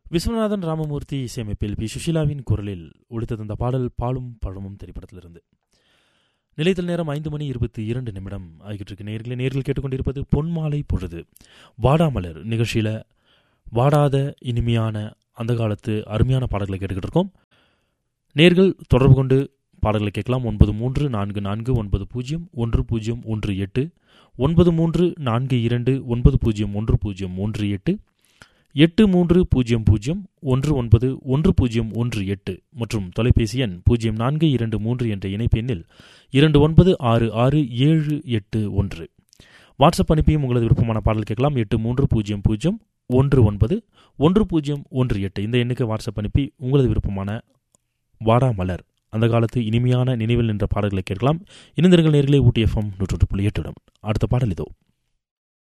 விஸ்வநாதன் ராமமூர்த்தி இசையமைப்பில் பி சுஷிலாவின் குரலில் ஒழித்தது அந்த பாடல் பாலும் பழமும் திரைப்படத்திலிருந்து நிலைத்தல் நேரம் ஐந்து மணி இருபத்தி இரண்டு நிமிடம் ஆகிட்டு இருக்கு நேர்களை நேர்கள் கேட்டுக்கொண்டிருப்பது பொன்மாலை பொழுது வாடாமலர் நிகழ்ச்சியில் வாடாத இனிமையான அந்த காலத்து அருமையான பாடல்களை கேட்டுக்கிட்டு இருக்கோம் நேர்கள் தொடர்பு கொண்டு பாடல்களை கேட்கலாம் ஒன்பது மூன்று நான்கு நான்கு ஒன்பது பூஜ்ஜியம் ஒன்று பூஜ்ஜியம் ஒன்று எட்டு ஒன்பது மூன்று நான்கு இரண்டு ஒன்பது பூஜ்ஜியம் ஒன்று பூஜ்ஜியம் ஒன்று எட்டு எட்டு மூன்று பூஜ்ஜியம் பூஜ்ஜியம் ஒன்று ஒன்பது ஒன்று பூஜ்ஜியம் ஒன்று எட்டு மற்றும் தொலைபேசி எண் பூஜ்ஜியம் நான்கு இரண்டு மூன்று என்ற இணைப்பு எண்ணில் இரண்டு ஒன்பது ஆறு ஆறு ஏழு எட்டு ஒன்று வாட்ஸ்அப் அனுப்பியும் உங்களது விருப்பமான பாடல் கேட்கலாம் எட்டு மூன்று பூஜ்ஜியம் பூஜ்ஜியம் ஒன்று ஒன்பது ஒன்று பூஜ்ஜியம் ஒன்று எட்டு இந்த எண்ணுக்கு வாட்ஸ்அப் அனுப்பி உங்களது விருப்பமான வாடா மலர் அந்த காலத்து இனிமையான நினைவில் நின்ற பாடல்களை கேட்கலாம் இணைந்திருங்கள் நேர்களே ஊட்டி எஃப்எம் நூற்று புள்ளி எட்டுடன் அடுத்த பாடல் இதோ